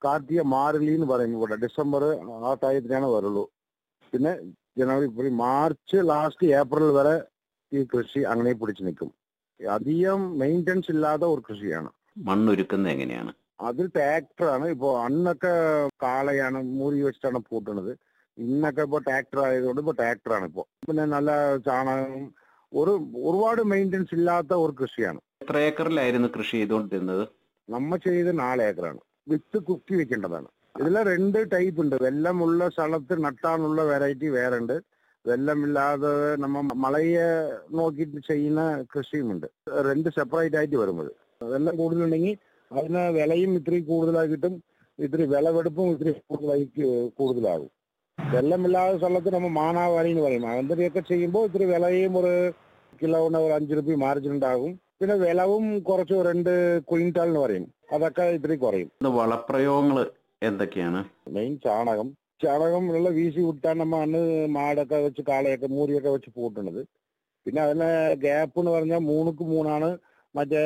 Karthika Marley എന്ന് പറയും ഇവിടെ ഡിസംബർ ആ ടൈത്തിലാണ് വരുള്ളൂ പിന്നെ January February March last April വരെ ഈ കൃഷി അങ്ങനെ പിടിച്ചു നിൽക്കും അധികം മെയിൻ്റനൻസ് ഇല്ലാത്ത ഒരു കൃഷിയാണ് മണ്ണൊരുക്കുന്നത് എങ്ങനെയാണ് അതിൽ ട്രാക്ടറാണ് ഇപ്പോ അന്നൊക്കെ കാളയാണ് മൂരി വെച്ചിട്ടാണ് പൂട്ടുന്നത് ഇന്നൊക്കെ ഇപ്പൊ ട്രാക്ടർ ആയതുകൊണ്ട് ഇപ്പൊ ട്രാക്ടറാണ് ഇപ്പോ പിന്നെ നല്ല ചാണകം ഒരു ഒരുപാട് മെയിൻ്റനൻസ് ഇല്ലാത്ത ഒരു കൃഷിയാണ് എത്ര ഏക്കറിലായിരുന്നു കൃഷി ചെയ്തുകൊണ്ടിരുന്നത് നമ്മ ചെയ്ത് നാല് ഏക്കറാണ് വിത്ത് കുത്തി വെക്കേണ്ടതാണ് ഇതിലെ രണ്ട് ടൈപ്പ് ഉണ്ട് വെള്ളമുള്ള സ്ഥലത്ത് നട്ടാനുള്ള വെറൈറ്റി വേറെ ഉണ്ട് വെള്ളമില്ലാതെ നമ്മ മളയെ നോക്കിയിട്ട് ചെയ്യുന്ന കൃഷിയുമുണ്ട് രണ്ട് സെപ്പറേറ്റ് ആയിട്ട് വരുന്നത് വെള്ളം കൂടുതലുണ്ടെങ്കിൽ അതിന് വിലയും ഇത്തിരി കൂടുതലായി കിട്ടും ഇത്തിരി വിളവെടുപ്പും ഇത്തിരി കൂടുതലായി ക- കൂടുതലാകും വെള്ളമില്ലാത്ത സ്ഥലത്ത് നമ്മൾ മാനാവാരി എന്ന് പറയും അങ്ങനത്തെയൊക്കെ ചെയ്യുമ്പോൾ ഇത്തിരി വിലയും ഒരു കിലോന് ഒരു അഞ്ച് റുപ്യ മാർജിൻ ഉണ്ടാകും പിന്നെ വിലവും കുറച്ച് രണ്ട് ക്വിന്റൽ എന്ന് പറയും അതൊക്കെ ഇത്തിരി കുറയും ഇത് വളപ്രയോഗങ്ങൾ എന്തൊക്കെയാണ് മെയിൻ ചാണകം ചാണകം ഉള്ള വീശി വിട്ടാണ് നമ്മ അന്ന് മാടൊക്കെ വെച്ച് കാളയൊക്കെ മൂരിയൊക്കെ വെച്ച് പൂട്ടുന്നത് പിന്നെ അതിന് ഗ്യാപ്പ് എന്ന് പറഞ്ഞാൽ മൂന്നുക്ക് മൂന്നാണ് മറ്റേ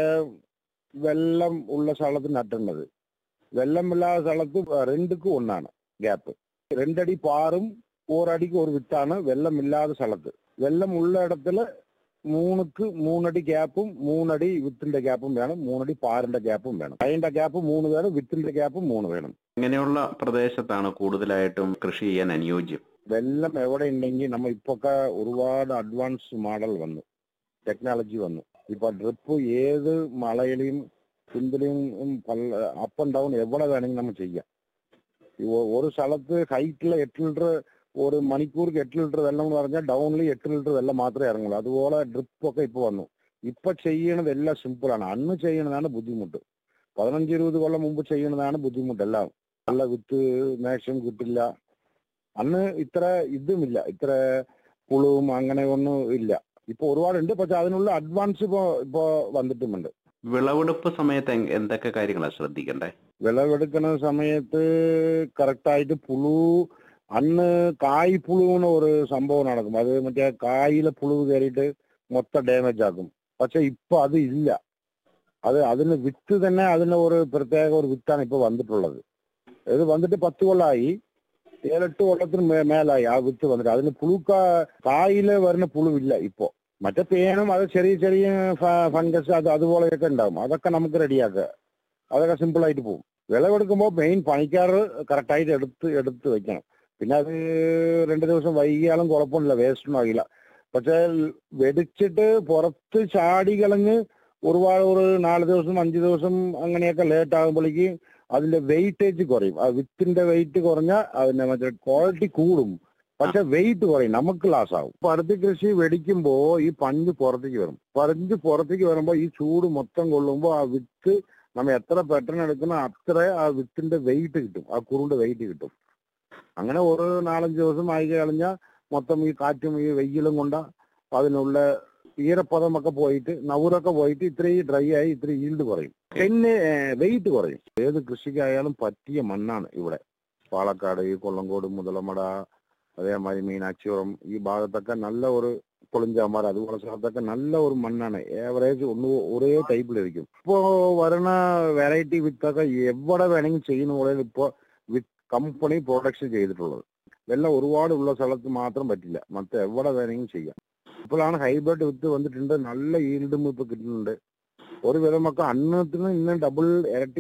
വെള്ളം ഉള്ള സ്ഥലത്ത് നട്ടുന്നത് വെള്ളമില്ലാത്ത സ്ഥലത്ത് രണ്ടുക്ക് ഒന്നാണ് ഗ്യാപ്പ് രണ്ടടി പാറും ഒരടിക്ക് ഒരു വിത്താണ് വെള്ളമില്ലാത്ത സ്ഥലത്ത് വെള്ളം ഉള്ള ഇടത്തില് മൂന്നുക്ക് മൂന്നടി ഗ്യാപ്പും മൂന്നടി വിത്തിന്റെ ഗ്യാപ്പും വേണം മൂന്നടി പാറിന്റെ ഗ്യാപ്പും വേണം അതിന്റെ ഗ്യാപ്പ് മൂന്ന് വേണം വിത്തിന്റെ ഗ്യാപ്പും മൂന്ന് വേണം ഇങ്ങനെയുള്ള പ്രദേശത്താണ് കൂടുതലായിട്ടും കൃഷി ചെയ്യാൻ അനുയോജ്യം വെള്ളം എവിടെ ഉണ്ടെങ്കിൽ നമ്മൾ ഇപ്പൊക്കെ ഒരുപാട് അഡ്വാൻസ് മോഡൽ വന്നു ടെക്നോളജി വന്നു ഇപ്പൊ ഡ്രിപ്പ് ഏത് മലയിലെയും കുന്തിലെയും അപ്പ് ആൻഡ് ഡൗൺ എവിടെ വേണമെങ്കിൽ നമ്മൾ ചെയ്യാം ഈ ഒ- ഒരു സ്ഥലത്ത് ഹൈറ്റിൽ എട്ട് ലിറ്റർ ഒരു മണിക്കൂർക്ക് എട്ട് ലിറ്റർ വെള്ളം എന്ന് പറഞ്ഞാൽ ഡൗണിൽ എട്ട് ലിറ്റർ വെള്ളം മാത്രമേ ഇറങ്ങുള്ളൂ അതുപോലെ ഡ്രിപ്പ് ഒക്കെ ഇപ്പൊ വന്നു ഇപ്പൊ ചെയ്യണത് എല്ലാം സിമ്പിളാണ് അന്ന് ചെയ്യണതാണ് ബുദ്ധിമുട്ട് പതിനഞ്ച് ഇരുപത് കൊല്ലം മുമ്പ് ചെയ്യണതാണ് ബുദ്ധിമുട്ട് എല്ലാം നല്ല വിത്ത് മാക്സിമം കിട്ടില്ല അന്ന് ഇത്ര ഇതുമില്ല ഇത്ര പുളുവും അങ്ങനെ ഒന്നും ഇല്ല ഇപ്പൊ ഒരുപാടുണ്ട് പക്ഷെ അതിനുള്ള അഡ്വാൻസ് ഇപ്പോ ഇപ്പോ വന്നിട്ടുമുണ്ട് വിളവെടുപ്പ് സമയത്ത് എങ്- എന്തൊക്കെ കാര്യങ്ങളാണ് ശ്രദ്ധിക്കണ്ടേ വിളവെടുക്കുന്ന സമയത്ത് കറക്റ്റായിട്ട് പുഴു അന്ന് കായ് പുഴുവിന് ഒരു സംഭവം നടക്കും അത് മറ്റേ കായിലെ പുഴു കയറിയിട്ട് മൊത്തം ഡാമേജ് ആക്കും പക്ഷെ ഇപ്പൊ അത് ഇല്ല അത് അതിന് വിത്ത് തന്നെ അതിന് ഒരു പ്രത്യേക ഒരു വിത്താണ് ഇപ്പൊ വന്നിട്ടുള്ളത് ഇത് വന്നിട്ട് പത്ത് കൊല്ലമായി ഏഴെട്ട് കൊല്ലത്തിന് മേ- മേലായി ആ വിത്ത് വന്നിട്ട് അതിന് പുഴുക്ക കായില് വരുന്ന പുഴുവില്ല ഇപ്പോ മറ്റേ തേനും അത് ചെറിയ ചെറിയ ഫംഗസ് അത് അതുപോലെയൊക്കെ ഉണ്ടാവും അതൊക്കെ നമുക്ക് റെഡിയാക്കുക അതൊക്കെ സിമ്പിൾ ആയിട്ട് പോകും വിളവെടുക്കുമ്പോൾ മെയിൻ പണിക്കാർ കറക്റ്റായിട്ട് എടുത്ത് എടുത്ത് വെക്കണം പിന്നെ അത് രണ്ട് ദിവസം വൈകിയാലും കുഴപ്പമില്ല വേസ്റ്റ് ഒന്നും ആകില്ല പക്ഷെ വെടിച്ചിട്ട് പുറത്ത് ചാടി കളഞ്ഞ് ഒരുപാട് ഒരു നാല് ദിവസം അഞ്ച് ദിവസം അങ്ങനെയൊക്കെ ലേറ്റ് ആകുമ്പോഴേക്ക് അതിന്റെ വെയിറ്റേജ് കുറയും ആ വിത്തിന്റെ വെയിറ്റ് കുറഞ്ഞാൽ അതിന്റെ മറ്റേ ക്വാളിറ്റി കൂടും പക്ഷെ വെയിറ്റ് കുറയും നമുക്ക് ലാസ് ആവും പരുത്തി കൃഷി വെടിക്കുമ്പോ ഈ പഞ്ച് പുറത്തേക്ക് വരും പഞ്ച് പുറത്തേക്ക് വരുമ്പോ ഈ ചൂട് മൊത്തം കൊള്ളുമ്പോ ആ വിത്ത് നമ്മൾ എത്ര പെട്ടെന്ന് എടുക്കുന്ന അത്ര ആ വിത്തിന്റെ വെയിറ്റ് കിട്ടും ആ കുറുന്റെ വെയിറ്റ് കിട്ടും അങ്ങനെ ഒരു നാലഞ്ച് ദിവസം ആയി കഴിഞ്ഞാൽ മൊത്തം ഈ കാറ്റും ഈ വെയിലും കൊണ്ട അതിനുള്ള ഈരപ്പദമൊക്കെ പോയിട്ട് നവൂരൊക്കെ പോയിട്ട് ഇത്രയും ഡ്രൈ ആയി ഇത്ര ഈൽഡ് കുറയും പിന്നെ വെയിറ്റ് കുറയും ഏത് കൃഷിക്കായാലും പറ്റിയ മണ്ണാണ് ഇവിടെ പാലക്കാട് ഈ കൊല്ലങ്കോട് മുതലമട അതേമാതിരി മീനാക്ഷിപുരം ഈ ഭാഗത്തൊക്കെ നല്ല ഒരു പൊളിഞ്ചാമാർ അതുപോലെ സ്ഥലത്തൊക്കെ നല്ല ഒരു മണ്ണാണ് ഏവറേജ് ഒന്ന് ഒരേ ടൈപ്പിലിരിക്കും ഇപ്പോ വരണ വെറൈറ്റി വിത്തൊക്കെ എവിടെ വേണമെങ്കിൽ ചെയ്യുന്ന പോലെ ഇപ്പോ വിത്ത് കമ്പനി പ്രൊഡക്ഷൻ ചെയ്തിട്ടുള്ളത് വെള്ളം ഒരുപാട് ഉള്ള സ്ഥലത്ത് മാത്രം പറ്റില്ല മറ്റേ എവിടെ വേണമെങ്കിലും ചെയ്യാം ഇപ്പോഴാണ് ഹൈബ്രിഡ് വിത്ത് വന്നിട്ടുണ്ട് നല്ല ഈൽഡും ഇപ്പൊ കിട്ടുന്നുണ്ട് ഒരു വിധമൊക്കെ അന്നത്തിന് ഇന്ന് ഡബിൾ ഇരട്ടി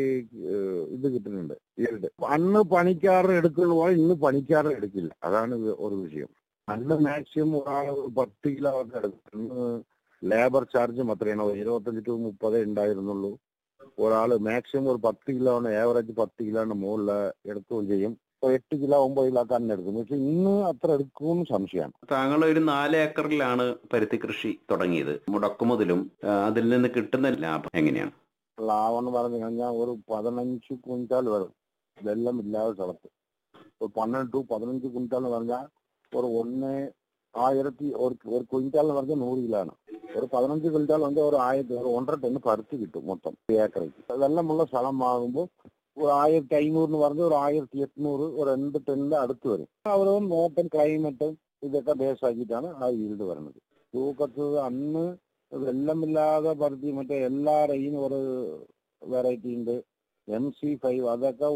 ഏഹ്, ഇത് കിട്ടുന്നുണ്ട് ഈൽഡ് അന്ന് പണിക്കാർ എടുക്കുന്ന പോലെ ഇന്ന് പണിക്കാർ എടുക്കില്ല അതാണ് ഇത് ഒരു വിഷയം അന്ന് മാക്സിമം ഒരാൾ ഒരു പത്ത് കിലോ ഒക്കെ എടുക്കും ഇന്ന് ലേബർ ചാർജും അത്രയാണ് ഒരു ഇരുപത്തഞ്ച് ടു മുപ്പതേ ഉണ്ടായിരുന്നുള്ളൂ ഒരാള് മാക്സിമം ഒരു പത്ത് കിലോണ് ഏവറേജ് പത്ത് കിലോന്റെ മുകളിൽ എടുക്കുകയും ചെയ്യും ഇപ്പൊ എട്ട് കിലോ ഒമ്പത് കിലോ ഒക്കെ തന്നെ എടുക്കും പക്ഷെ ഇന്ന് അത്ര എടുക്കുമെന്ന് സംശയമാണ് താങ്കൾ ഒരു നാല് ഏക്കറിലാണ് പരുത്തി കൃഷി തുടങ്ങിയത് മുടക്കുമുതലും ആ, അതിൽ നിന്ന് കിട്ടുന്ന ലാഭം എങ്ങനെയാണ് ലാഭം എന്ന് പറഞ്ഞു കഴിഞ്ഞാൽ ഒരു പതിനഞ്ച് ക്വിന്റാൽ വരും വെള്ളം ഇല്ലാത്ത സ്ഥലത്ത് ഒരു പന്ത്രണ്ട് ടു പതിനഞ്ച് ക്വിന്റാൽ എന്ന് പറഞ്ഞാൽ ഒരു ഒന്ന് ആയിരത്തി ഒരു ഒരു ക്വിന്റാൽ എന്ന് പറഞ്ഞാൽ നൂറ് കിലോ ആണ് ഒരു പതിനഞ്ച് ക്വിന്റാൽ வந்து ഒരു ആയിരത്തി ഒരു ഒന്നര ടണ്ണ് പരുത്തി കിട്ടും മൊത്തം ഏക്കറയ്ക്ക് വെള്ളമുള്ള സ്ഥലമാകുമ്പോൾ ഒരു ആയിരത്തി അഞ്ഞൂറ് പറഞ്ഞ് ഒരു ആയിരത്തി എട്நൂറ് ഒരു രണ്ട് ടണ്ണിന്റെ അടുത്ത് വരും അവരും നോട്ടൻ ക്ലൈമറ്റും ഇതൊക്കെ ബേസ് ആക്കിയിട്ടാണ് ആ ഈൽഡ് വരുന്നത് തൂക്കത്ത് അന്ന് വെള്ളമില്ലാതെ പരുത്തി മറ്റേ എല്ലാ റെയിനും ഒരു വെറൈറ്റി ഉണ്ട് എം സി ഫൈവ് അതൊക്കെ